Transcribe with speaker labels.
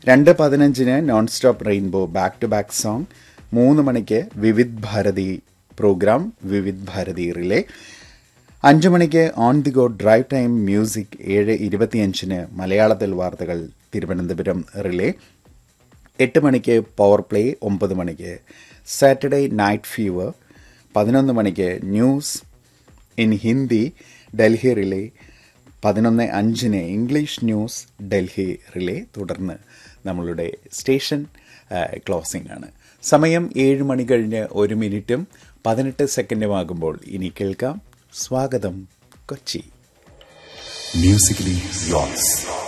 Speaker 1: രണ്ട് പതിനഞ്ചിന് non stop rainbow back to back song മൂന്ന് മണിക്ക് വിവിധ് ഭാരതി പ്രോഗ്രാം വിവിധ് ഭാരതി റിലേ അഞ്ചു മണിക്ക് on the go drive time music ഏഴ് ഇരുപത്തിയഞ്ചിന് മലയാളത്തിൽ വാർത്തകൾ തിരുവനന്തപുരം റിലേ എട്ട് മണിക്ക് പവർ പ്ലേ ഒമ്പത് മണിക്ക് സാറ്റർഡേ നൈറ്റ് ഫീവർ പതിനൊന്ന് മണിക്ക് news in Hindi Delhi relay പതിനൊന്ന് അഞ്ചിന് ഇംഗ്ലീഷ് ന്യൂസ് ഡൽഹി റിലേ തുടർന്ന് നമ്മളുടെ സ്റ്റേഷൻ ക്ലോസിംഗ് ആണ് സമയം ഏഴ് മണി കഴിഞ്ഞ് ഒരു മിനിറ്റും പതിനെട്ട് സെക്കൻഡുമാകുമ്പോൾ ഇനി കേൾക്കാം സ്വാഗതം കൊച്ചി
Speaker 2: Musically yours.